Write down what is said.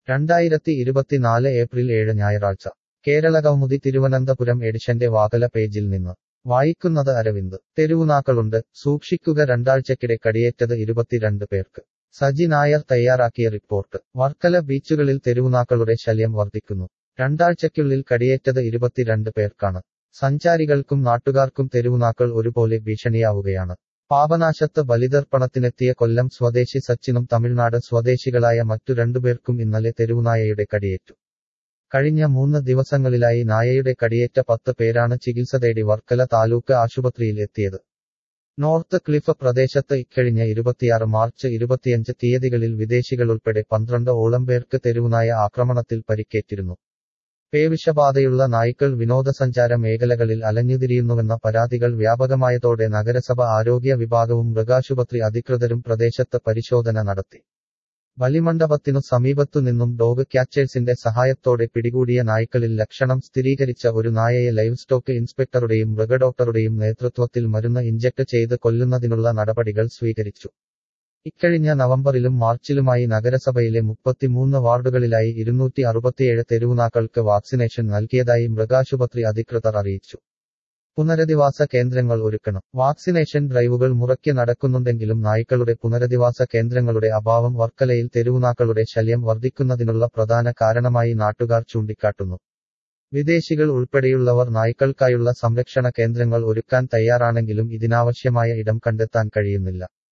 രണ്ടായിരത്തി ഇരുപത്തിനാല് ഏപ്രിൽ ഏഴ് ഞായറാഴ്ച കേരളകൗമുദി തിരുവനന്തപുരം എഡിഷന്റെ വാകല പേജിൽ നിന്ന് വായിക്കുന്നത് അരവിന്ദ് തെരുവുനാക്കളുണ്ട് സൂക്ഷിക്കുക രണ്ടാഴ്ചക്കിടെ കടിയേറ്റത് ഇരുപത്തിരണ്ട് പേർക്ക് സജി നായർ തയ്യാറാക്കിയ റിപ്പോർട്ട് വർക്കല ബീച്ചുകളിൽ തെരുവുനാക്കളുടെ ശല്യം വർദ്ധിക്കുന്നു രണ്ടാഴ്ചയ്ക്കുള്ളിൽ കടിയേറ്റത് ഇരുപത്തിരണ്ട് പേർക്കാണ് സഞ്ചാരികൾക്കും നാട്ടുകാർക്കും തെരുവുനാക്കൾ ഒരുപോലെ ഭീഷണിയാവുകയാണ് പാപനാശത്ത് ബലിതർപ്പണത്തിനെത്തിയ കൊല്ലം സ്വദേശി സച്ചിനും തമിഴ്നാട് സ്വദേശികളായ മറ്റു രണ്ടുപേർക്കും ഇന്നലെ തെരുവുനായയുടെ കടിയേറ്റു കഴിഞ്ഞ മൂന്ന് ദിവസങ്ങളിലായി നായയുടെ കടിയേറ്റ പത്ത് പേരാണ് ചികിത്സ തേടി വർക്കല താലൂക്ക് ആശുപത്രിയിൽ എത്തിയത് നോർത്ത് ക്ലിഫ് പ്രദേശത്ത് ഇക്കഴിഞ്ഞ ഇരുപത്തിയാറ് മാർച്ച് ഇരുപത്തിയഞ്ച് തീയതികളിൽ വിദേശികളുൾപ്പെടെ പന്ത്രണ്ട് ഓളം പേർക്ക് തെരുവുനായ ആക്രമണത്തിൽ പരിക്കേറ്റിരുന്നു പേവിഷബാധയുള്ള നായ്ക്കൾ വിനോദസഞ്ചാര മേഖലകളിൽ അലഞ്ഞുതിരിയുന്നുവെന്ന പരാതികൾ വ്യാപകമായതോടെ നഗരസഭ ആരോഗ്യ വിഭാഗവും മൃഗാശുപത്രി അധികൃതരും പ്രദേശത്ത് പരിശോധന നടത്തി ബലിമണ്ഡപത്തിനു സമീപത്തു നിന്നും ഡോഗ് ക്യാച്ചേഴ്സിന്റെ സഹായത്തോടെ പിടികൂടിയ നായ്ക്കളിൽ ലക്ഷണം സ്ഥിരീകരിച്ച ഒരു നായയെ ലൈവ് സ്റ്റോക്ക് ഇൻസ്പെക്ടറുടെയും മൃഗഡോക്ടറുടെയും നേതൃത്വത്തിൽ മരുന്ന് ഇഞ്ചക്ട് ചെയ്ത് കൊല്ലുന്നതിനുള്ള നടപടികൾ സ്വീകരിച്ചു ഇക്കഴിഞ്ഞ നവംബറിലും മാർച്ചിലുമായി നഗരസഭയിലെ മുപ്പത്തിമൂന്ന് വാർഡുകളിലായി ഇരുന്നൂറ്റി അറുപത്തിയേഴ് തെരുവുനാക്കൾക്ക് വാക്സിനേഷൻ നൽകിയതായി മൃഗാശുപത്രി അധികൃതർ അറിയിച്ചു പുനരധിവാസ കേന്ദ്രങ്ങൾ ഒരുക്കണം വാക്സിനേഷൻ ഡ്രൈവുകൾ മുറയ്ക്ക് നടക്കുന്നുണ്ടെങ്കിലും നായ്ക്കളുടെ പുനരധിവാസ കേന്ദ്രങ്ങളുടെ അഭാവം വർക്കലയിൽ തെരുവുനാക്കളുടെ ശല്യം വർദ്ധിക്കുന്നതിനുള്ള പ്രധാന കാരണമായി നാട്ടുകാർ ചൂണ്ടിക്കാട്ടുന്നു വിദേശികൾ ഉൾപ്പെടെയുള്ളവർ നായ്ക്കൾക്കായുള്ള സംരക്ഷണ കേന്ദ്രങ്ങൾ ഒരുക്കാൻ തയ്യാറാണെങ്കിലും ഇതിനാവശ്യമായ ഇടം കണ്ടെത്താൻ കഴിയുന്നില്ല